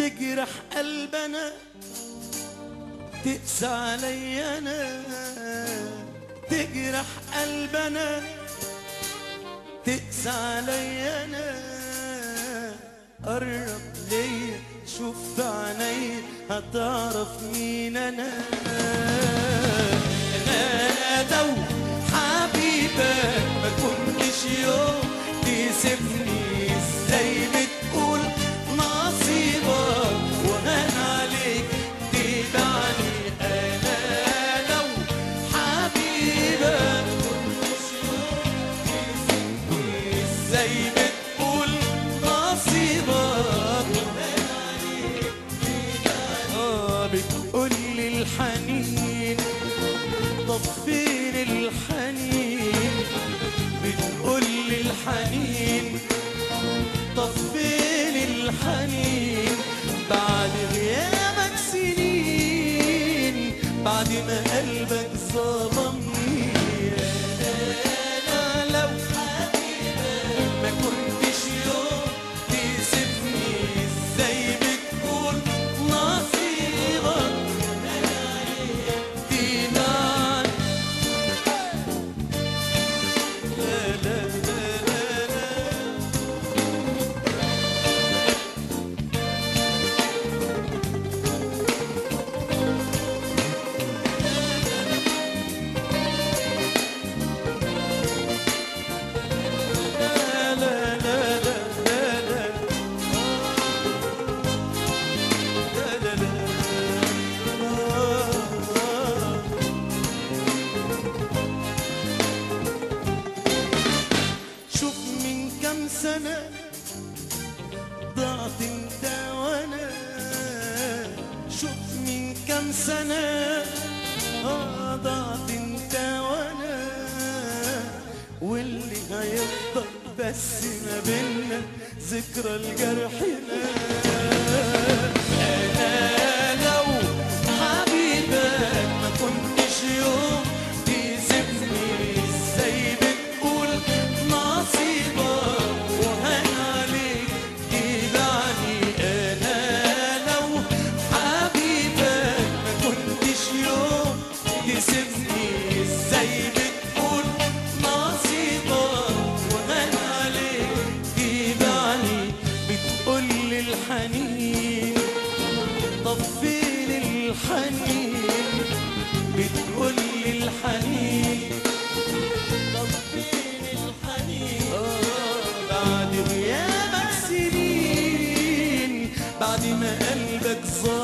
تجرح قلبنا تقسى علي انا تجرح قلبنا تقسى علي انا قرب ليا شوف في عيني هتعرف مين انا انا لو حبيبك ما كنتش يوم تسيبني ازاي بتقول نصيبك وهان عليك تبعني انا لو حبيبك ما كنتش يوم تسيبني ازاي بتقول نصيبك وهان عليك اه بتقول لي الحنين طب فين الحنين بتقول لي الحنين طب فين الحنين بعد غيابك سنين بعد ما قلبك ظلمني انا لو ما كنتش يوم تسيبني ازاي بتقول نصيبك دينار لا لا لا لا لا لا لا لا لا لا لا لا لا لا شوف من كم سنة ضعت انت وانا شوف من كم سنة آه ضعت انت وانا واللي هيفضل بس ما بينا ذكرى الجرحنا انا لو حبيبك ما كنتش يوم تسيبني ازاي بتقول نصيبك وهان عليك تبعني انا لو حبيبك ما كنتش يوم تسيبني ازاي بتقول نصيبك وهان عليك تبعني بتقول لي الحنين طب فين الحنين بتقول لي الحنين طب فين الحنين آه بعد غيابك سنين بعد ما قلبك ظلم